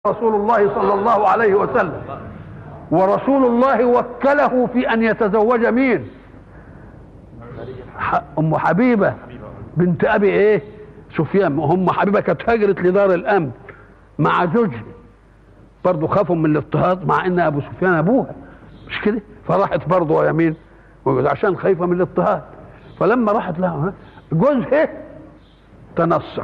رسول الله صلى الله عليه وسلم ورسول الله وكله في ان يتزوج مين ح- ام حبيبه بنت ابي ايه سفيان ام حبيبه كانت هاجرت لدار الامن مع زوجها برضه خافوا من الاضطهاد مع ان ابو سفيان ابوها مش كده فراحت برضه يا مين عشان خايفه من الاضطهاد فلما راحت لها جوزها تنصر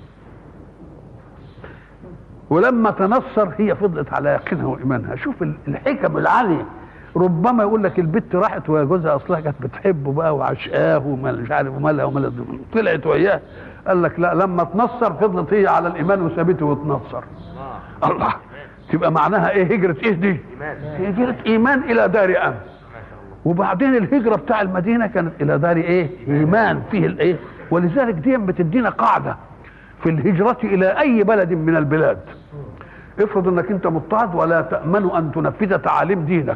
ولما تنصر هي فضلت على يقينها وايمانها شوف ال- الحكم العاليه ربما يقول لك البت راحت وهي جوزها اصلها كانت بتحبه بقى وعشقاه وما مش عارف ومالها ومالها طلعت وياه قال لك لا لما تنصر فضلت هي على الايمان وسابته وتنصر الله تبقى معناها ايه هجره ايه دي هجره ايمان الى دار امن وبعدين الهجره بتاع المدينه كانت الى دار ايه ايمان فيه الايه ولذلك دي بتدينا قاعده في الهجره الى اي بلد من البلاد افرض انك انت مضطهد ولا تامن ان تنفذ تعاليم دينك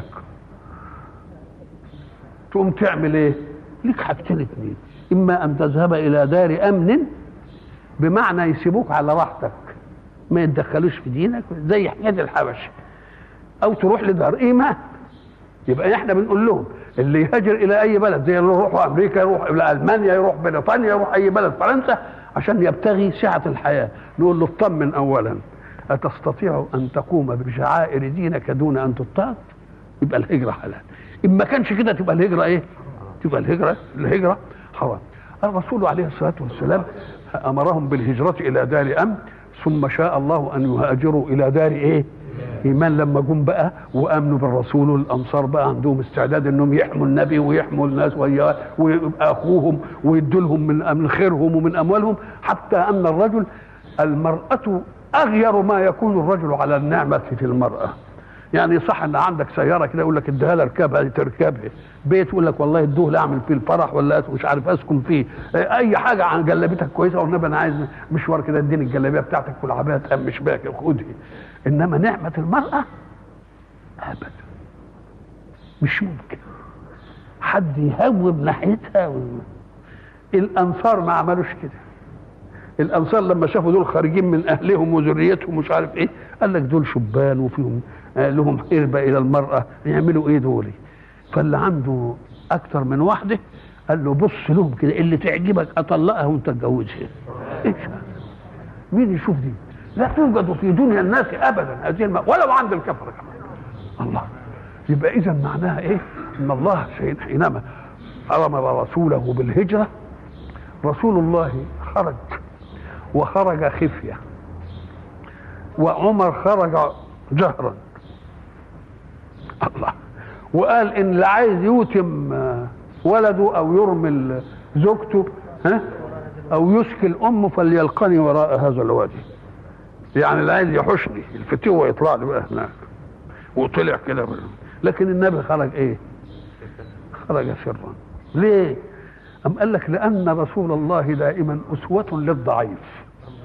تقوم تعمل ايه ليك حاجتين اتنين اما ان تذهب الى دار امن بمعنى يسيبوك على راحتك ما يتدخلوش في دينك زي حكايه الحبش او تروح لدار ايمان يبقى احنا بنقول لهم اللي يهاجر الى اي بلد زي اللي يروحوا امريكا يروح الى المانيا يروح بريطانيا يروح اي بلد فرنسا عشان يبتغي سعه الحياه نقول له اطمن اولا اتستطيع ان تقوم بشعائر دينك دون ان تضطهد يبقى الهجره حلال ان ما كانش كده تبقى الهجره ايه تبقى الهجره الهجره حرام الرسول عليه الصلاه والسلام امرهم بالهجره الى دار امن ثم شاء الله ان يهاجروا الى دار ايه ايمان لما جم بقى وامنوا بالرسول والانصار بقى عندهم استعداد انهم يحموا النبي ويحموا الناس وياه ويبقى اخوهم ويدوا لهم من من خيرهم ومن اموالهم حتى ان الرجل المراه اغير ما يكون الرجل على النعمه في المراه يعني صح ان عندك سياره كده يقول لك اديها لها اركبها تركبها بيت يقول لك والله ادوه لا اعمل فيه الفرح ولا مش عارف اسكن فيه اي حاجه عن جلابيتك كويسه والنبي انا عايز مشوار كده اديني الجلابيه بتاعتك والعبايه تقمش بيها كده خدها انما نعمه المراه ابدا مش ممكن حد يهوب ناحيتها و... الانصار ما عملوش كده الانصار لما شافوا دول خارجين من اهلهم وذريتهم مش عارف ايه قال لك دول شبان وفيهم آه لهم حربه الى المراه يعملوا ايه دول فاللي عنده اكتر من واحده قال له بص لهم كده اللي تعجبك اطلقها وانت تتجوزها ايش هذا؟ مين يشوف دي لا توجد في دنيا الناس ابدا هذه الم... ولو عند الكفره كمان الله يبقى اذا معناها ايه ان الله شيء حينما امر رسوله بالهجره رسول الله خرج وخرج خفيه وعمر خرج جهرا الله وقال ان اللي عايز يوتم ولده او يرمل زوجته ها او يسكي امه فليلقني وراء هذا الوادي يعني اللي عايز يحشني الفتوه يطلع لي بقى هناك وطلع كده لكن النبي خرج ايه خرج سرا ليه أم قال لك لأن رسول الله دائما أسوة للضعيف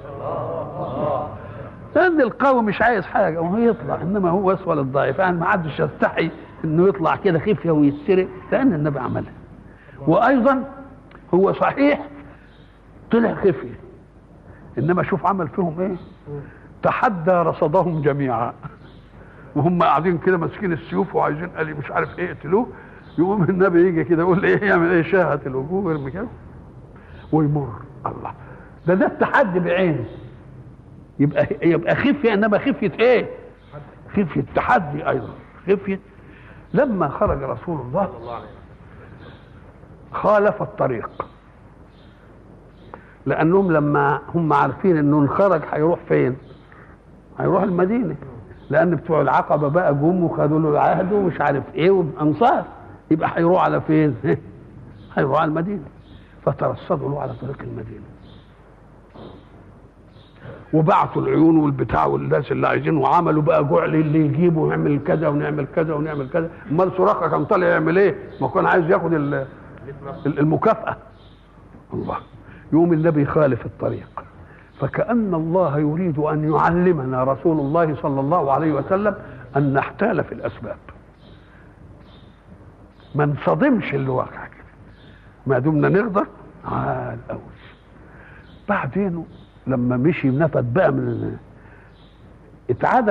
لأن القوي مش عايز حاجة وهو يطلع إنما هو أسوة للضعيف يعني ما حدش يستحي إنه يطلع كده خفية ويتسرق لأن النبي عملها وأيضا هو صحيح طلع خفية إنما شوف عمل فيهم إيه تحدى رصدهم جميعا وهم قاعدين كده ماسكين السيوف وعايزين قال مش عارف ايه يقتلوه يقوم النبي يجي كده يقول ايه يعمل ايه شاهة الوجوه ويرمي كده ويمر الله ده ده التحدي بعينه يبقى يبقى خفيه انما خفيه ايه؟ خفيه تحدي ايضا خفيه لما خرج رسول الله خالف الطريق لانهم لما هم عارفين انه انخرج هيروح فين؟ هيروح المدينه لان بتوع العقبه بقى جم وخدوا له العهد ومش عارف ايه وانصار يبقى هيروح على فين؟ هيروح على المدينه فترصدوا له على طريق المدينه وبعتوا العيون والبتاع والناس اللي عايزين وعملوا بقى جعل اللي يجيبه ويعمل كذا ونعمل كذا ونعمل كذا امال سراقه كان طالع يعمل ايه؟ ما كان عايز ياخد ال- المكافاه الله يوم النبي خالف الطريق فكأن الله يريد أن يعلمنا رسول الله صلى الله عليه وسلم أن نحتال في الأسباب ما نصدمش الواقع كده ما دمنا نقدر عال قوي بعدين لما مشي نفد بقى من اتعاد